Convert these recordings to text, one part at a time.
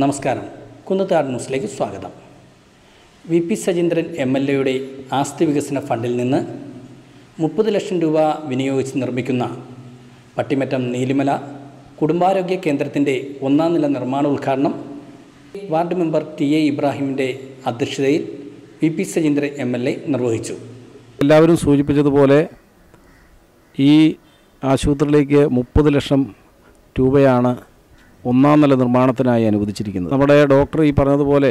നമസ്കാരം കുന്നത്താട് ന്യൂസിലേക്ക് സ്വാഗതം V P Sajeendran M L എയുടെ ആസ്തി വികസന ഫണ്ടിൽ നിന്ന് മുപ്പത് ലക്ഷം രൂപ വിനിയോഗിച്ച് നിർമ്മിക്കുന്ന പട്ടിമറ്റം നീലിമല കുടുംബാരോഗ്യ കേന്ദ്രത്തിൻ്റെ ഒന്നാം നില നിർമ്മാണ ഉദ്ഘാടനം വാർഡ് മെമ്പർ ടി എ ഇബ്രാഹിമിൻ്റെ അധ്യക്ഷതയിൽ V P Sajeendran M L A നിർവഹിച്ചു എല്ലാവരും സൂചിപ്പിച്ചതുപോലെ ഈ ആശുപത്രിയിലേക്ക് മുപ്പത് ലക്ഷം രൂപയാണ് ഒന്നാം നില നിർമ്മാണത്തിനായി അനുവദിച്ചിരിക്കുന്നത് നമ്മുടെ ഡോക്ടർ ഈ പറഞ്ഞതുപോലെ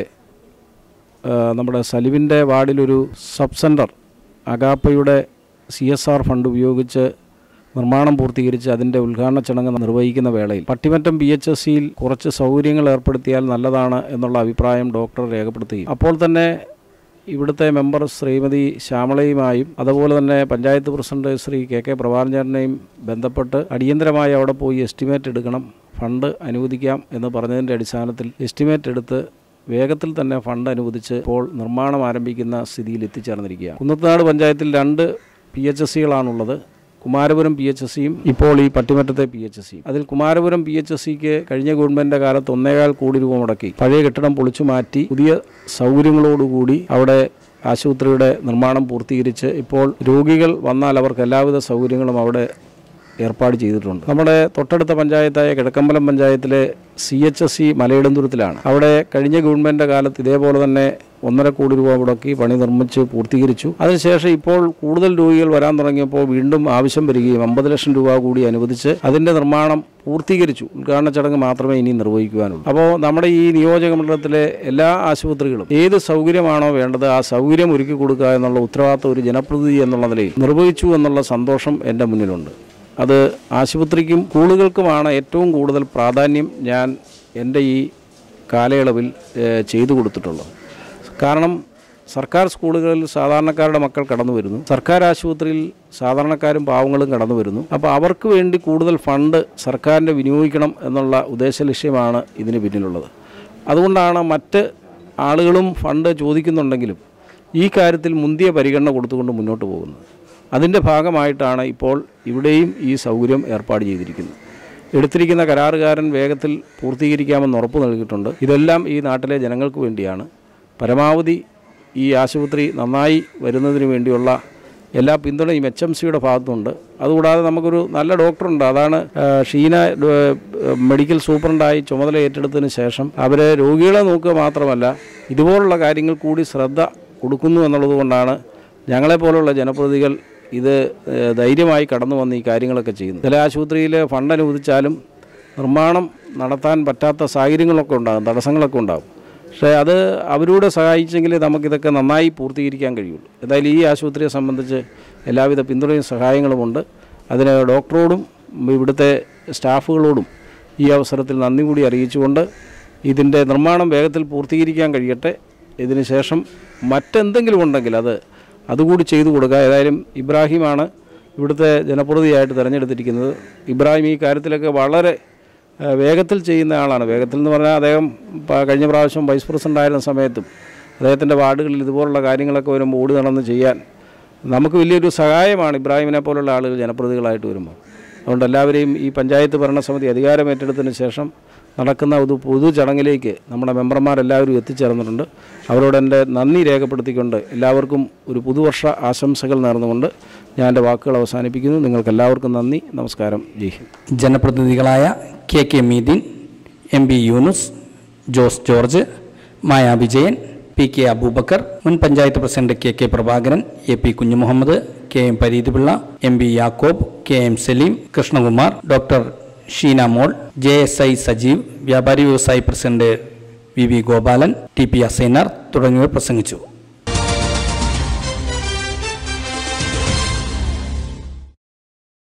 ആ, നമ്മുടെ സലിവിൻ്റെ വാർഡിലൊരു സബ് സെൻറ്റർ അഗാപ്പയുടെ സി എസ് ആർ ഫണ്ട് ഉപയോഗിച്ച് നിർമ്മാണം പൂർത്തീകരിച്ച് അതിൻ്റെ ഉദ്ഘാടന ചടങ്ങ് നിർവഹിക്കുന്ന വേളയിൽ പട്ടിമറ്റം പി എച്ച് എസ് സിയിൽ കുറച്ച് സൗകര്യങ്ങൾ ഏർപ്പെടുത്തിയാൽ നല്ലതാണ് എന്നുള്ള അഭിപ്രായം ഡോക്ടർ രേഖപ്പെടുത്തുകയും അപ്പോൾ തന്നെ ഇവിടുത്തെ മെമ്പർ ശ്രീമതി ശ്യാമളയുമായും അതുപോലെ തന്നെ panchayat president Shri K K പ്രഭാകരനെയും ബന്ധപ്പെട്ട് അടിയന്തരമായി അവിടെ പോയി എസ്റ്റിമേറ്റ് എടുക്കണം ഫണ്ട് അനുവദിക്കാം എന്ന് പറഞ്ഞതിൻ്റെ അടിസ്ഥാനത്തിൽ എസ്റ്റിമേറ്റ് എടുത്ത് വേഗത്തിൽ തന്നെ ഫണ്ട് അനുവദിച്ച് ഇപ്പോൾ നിർമ്മാണം ആരംഭിക്കുന്ന സ്ഥിതിയിൽ എത്തിച്ചേർന്നിരിക്കുകയാണ് കുന്നത്തനാട് പഞ്ചായത്തിൽ രണ്ട് പി എച്ച് എസ് സികളാണുള്ളത് കുമാരപുരം പി എച്ച് എസ് സിയും ഇപ്പോൾ ഈ പട്ടിമറ്റത്തെ പി എച്ച് എസ് സിയും അതിൽ കുമാരപുരം പി എച്ച് എസ് സിക്ക് കഴിഞ്ഞ ഗവൺമെൻറ്റിൻ്റെ കാലത്ത് ഒന്നേകാൽ കോടി രൂപ മുടക്കി പഴയ കെട്ടിടം പൊളിച്ചു മാറ്റി പുതിയ സൗകര്യങ്ങളോടുകൂടി അവിടെ ആശുപത്രിയുടെ നിർമ്മാണം പൂർത്തീകരിച്ച് ഇപ്പോൾ രോഗികൾ വന്നാൽ അവർക്ക് എല്ലാവിധ സൗകര്യങ്ങളും അവിടെ ഏർപ്പാട് ചെയ്തിട്ടുണ്ട് നമ്മുടെ തൊട്ടടുത്ത പഞ്ചായത്തായ കിഴക്കമ്പലം പഞ്ചായത്തിലെ സി എച്ച് എസ് സി മലയിടന്തുരത്തിലാണ് അവിടെ കഴിഞ്ഞ ഗവൺമെൻറ്റിൻ്റെ കാലത്ത് ഇതേപോലെ തന്നെ ഒന്നര കോടി രൂപ മുടക്കി പണി നിർമ്മിച്ച് പൂർത്തീകരിച്ചു അതിനുശേഷം ഇപ്പോൾ കൂടുതൽ രോഗികൾ വരാൻ തുടങ്ങിയപ്പോൾ വീണ്ടും ആവശ്യം വരികയും അമ്പത് ലക്ഷം രൂപ കൂടി അനുവദിച്ച് അതിൻ്റെ നിർമ്മാണം പൂർത്തീകരിച്ചു ഉദ്ഘാടന ചടങ്ങ് മാത്രമേ ഇനി നിർവഹിക്കുവാനുള്ളൂ അപ്പോൾ നമ്മുടെ ഈ നിയോജക മണ്ഡലത്തിലെ എല്ലാ ആശുപത്രികളും ഏത് സൗകര്യമാണോ വേണ്ടത് ആ സൗകര്യം ഒരുക്കി കൊടുക്കുക എന്നുള്ള ഉത്തരവാദിത്വം ഒരു ജനപ്രതിനിധി എന്നുള്ള നിലയിൽ നിർവഹിച്ചു എന്നുള്ള സന്തോഷം എൻ്റെ മുന്നിലുണ്ട് അത് ആശുപത്രിക്കും സ്കൂളുകൾക്കുമാണ് ഏറ്റവും കൂടുതൽ പ്രാധാന്യം ഞാൻ എൻ്റെ ഈ കാലയളവിൽ ഏഹ്, ചെയ്തു കൊടുത്തിട്ടുള്ളത് കാരണം സർക്കാർ സ്കൂളുകളിൽ സാധാരണക്കാരുടെ മക്കൾ കടന്നു വരുന്നു സർക്കാർ ആശുപത്രിയിൽ സാധാരണക്കാരും പാവങ്ങളും കടന്നു വരുന്നു അപ്പോൾ അവർക്ക് വേണ്ടി കൂടുതൽ ഫണ്ട് സർക്കാരിൻ്റെ വിനിയോഗിക്കണം എന്നുള്ള ഉദ്ദേശ ലക്ഷ്യമാണ് ഇതിന് പിന്നിലുള്ളത് അതുകൊണ്ടാണ് മറ്റ് ആളുകളും ഫണ്ട് ചോദിക്കുന്നുണ്ടെങ്കിലും ഈ കാര്യത്തിൽ മുന്തിയ പരിഗണന കൊടുത്തുകൊണ്ട് മുന്നോട്ട് പോകുന്നത് അതിൻ്റെ ഭാഗമായിട്ടാണ് ഇപ്പോൾ ഇവിടെയും ഈ സൗകര്യം ഏർപ്പാട് ചെയ്തിരിക്കുന്നത് എടുത്തിരിക്കുന്ന കരാറുകാരൻ വേഗത്തിൽ പൂർത്തീകരിക്കാമെന്ന് ഉറപ്പ് നൽകിയിട്ടുണ്ട് ഇതെല്ലാം ഈ നാട്ടിലെ ജനങ്ങൾക്ക് വേണ്ടിയാണ് പരമാവധി ഈ ആശുപത്രി നന്നായി വരുന്നതിന് വേണ്ടിയുള്ള എല്ലാ പിന്തുണയും എച്ച് എം സിയുടെ ഭാഗത്തുണ്ട് അതുകൂടാതെ നമുക്കൊരു നല്ല ഡോക്ടറുണ്ട് അതാണ് ആ, ഷീന ഏ, മെഡിക്കൽ സൂപ്രണ്ടായി ചുമതല ഏറ്റെടുത്തതിന് ശേഷം അവരെ രോഗികളെ നോക്കുക മാത്രമല്ല ഇതുപോലുള്ള കാര്യങ്ങൾ കൂടി ശ്രദ്ധ കൊടുക്കുന്നു എന്നുള്ളത് കൊണ്ടാണ് ഞങ്ങളെപ്പോലുള്ള ജനപ്രതിനിധികൾ ഇത് ഏ, ധൈര്യമായി കടന്നു വന്ന് ഈ കാര്യങ്ങളൊക്കെ ചെയ്യുന്നു ചില ആശുപത്രിയിൽ ഫണ്ട് അനുവദിച്ചാലും നിർമ്മാണം നടത്താൻ പറ്റാത്ത സാഹചര്യങ്ങളൊക്കെ ഉണ്ടാകും തടസ്സങ്ങളൊക്കെ ഉണ്ടാകും പക്ഷേ അത് അവരോട് സഹായിച്ചെങ്കിൽ നമുക്കിതൊക്കെ നന്നായി പൂർത്തീകരിക്കാൻ കഴിയുള്ളൂ എന്തായാലും ഈ ആശുപത്രിയെ സംബന്ധിച്ച് എല്ലാവിധ പിന്തുണയും സഹായങ്ങളുമുണ്ട് അതിന് ഡോക്ടറോടും ഇവിടുത്തെ സ്റ്റാഫുകളോടും ഈ അവസരത്തിൽ നന്ദി കൂടി അറിയിച്ചുകൊണ്ട് ഇതിൻ്റെ നിർമ്മാണം വേഗത്തിൽ പൂർത്തീകരിക്കാൻ കഴിയട്ടെ ഇതിന് ശേഷം മറ്റെന്തെങ്കിലും ഉണ്ടെങ്കിൽ അത് അതുകൂടി ചെയ്തു കൊടുക്കുക ഏതായാലും ഇബ്രാഹിമാണ് ഇവിടുത്തെ ജനപ്രതിയായിട്ട് തിരഞ്ഞെടുത്തിരിക്കുന്നത് ഇബ്രാഹിം ഈ കാര്യത്തിലൊക്കെ വളരെ ഏഹ്, വേഗത്തിൽ ചെയ്യുന്ന ആളാണ് വേഗത്തിൽ എന്ന് പറഞ്ഞാൽ അദ്ദേഹം പ- കഴിഞ്ഞ പ്രാവശ്യം വൈസ് പ്രസിഡൻ്റ് ആയിരുന്ന സമയത്തും അദ്ദേഹത്തിൻ്റെ വാർഡുകളിൽ ഇതുപോലുള്ള കാര്യങ്ങളൊക്കെ വരുമ്പോൾ ഓടി നടന്ന് ചെയ്യാൻ നമുക്ക് വലിയൊരു സഹായമാണ് ഇബ്രാഹിമിനെ പോലുള്ള ആളുകൾ ജനപ്രതികളായിട്ട് വരുമ്പോൾ അതുകൊണ്ട് എല്ലാവരെയും ഈ പഞ്ചായത്ത് ഭരണസമിതി അധികാരം ഏറ്റെടുത്തതിന് ശേഷം നടക്കുന്ന ഒരു പൊതു ചടങ്ങിലേക്ക് നമ്മുടെ മെമ്പർമാരെല്ലാവരും എത്തിച്ചേർന്നിട്ടുണ്ട് അവരോട് എൻ്റെ നന്ദി രേഖപ്പെടുത്തിക്കൊണ്ട് എല്ലാവർക്കും ഒരു പുതുവർഷ ആശംസകൾ നേർന്നുകൊണ്ട് ഞാൻ എൻ്റെ വാക്കുകൾ അവസാനിപ്പിക്കുന്നു നിങ്ങൾക്ക് എല്ലാവർക്കും നന്ദി നമസ്കാരം ജയ് ഹിന്ദ് ജനപ്രതിനിധികളായ K K Meedin M B Yunus Jose George Maya Vijayan P K Abubakar മുൻ panchayat president K K Prabhakaran A P Kunjumuhammed K M Pareethipillai M B Yakob K M Saleem Krishnakumar doctor Sheena Mol J S I Sajeev വ്യാപാരി വ്യവസായി president V V Gopalan T P Asainar തുടങ്ങിയവർ പ്രസംഗിച്ചു